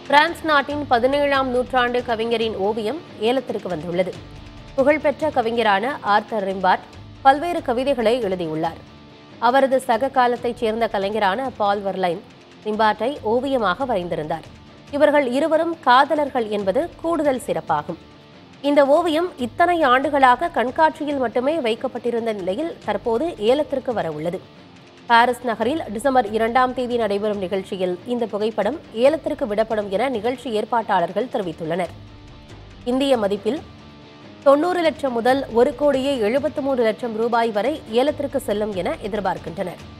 France நாட்டின் பதினேழாம் நூற்றாண்டு கவிஞரின் ஓவியம் ஏலத்திற்கு வந்துள்ளது புகழ்பெற்ற கவிஞரான ஆர்த்தர் ரிம்பார்ட் பல்வேறு கவிதைகளை எழுதியுள்ளார் அவரது சக காலத்தைச் சேர்ந்த கலைஞரான பால் வர்லைன் ரிம்பார்ட்டை ஓவியமாக வரைந்திருந்தார் இவர்கள் இருவரும் காதலர்கள் என்பது கூடுதல் சிறப்பாகும் இந்த ஓவியம் இத்தனை ஆண்டுகளாக கண்காட்சியில் மட்டுமே வைக்கப்பட்டிருந்த நிலையில் தற்போது ஏலத்திற்கு வர உள்ளது பாரிஸ் நகரில் டிசம்பர் இரண்டாம் தேதி நடைபெறும் நிகழ்ச்சியில் இந்த புகைப்படம் ஏலத்திற்கு விடப்படும் என நிகழ்ச்சி ஏற்பாட்டாளர்கள் தெரிவித்துள்ளனர் இந்திய மதிப்பில் தொண்ணூறு லட்சம் முதல் ஒரு கோடியே எழுபத்து மூன்று லட்சம் ரூபாய் வரை ஏலத்திற்கு செல்லும் என எதிர்பார்க்கின்றனர்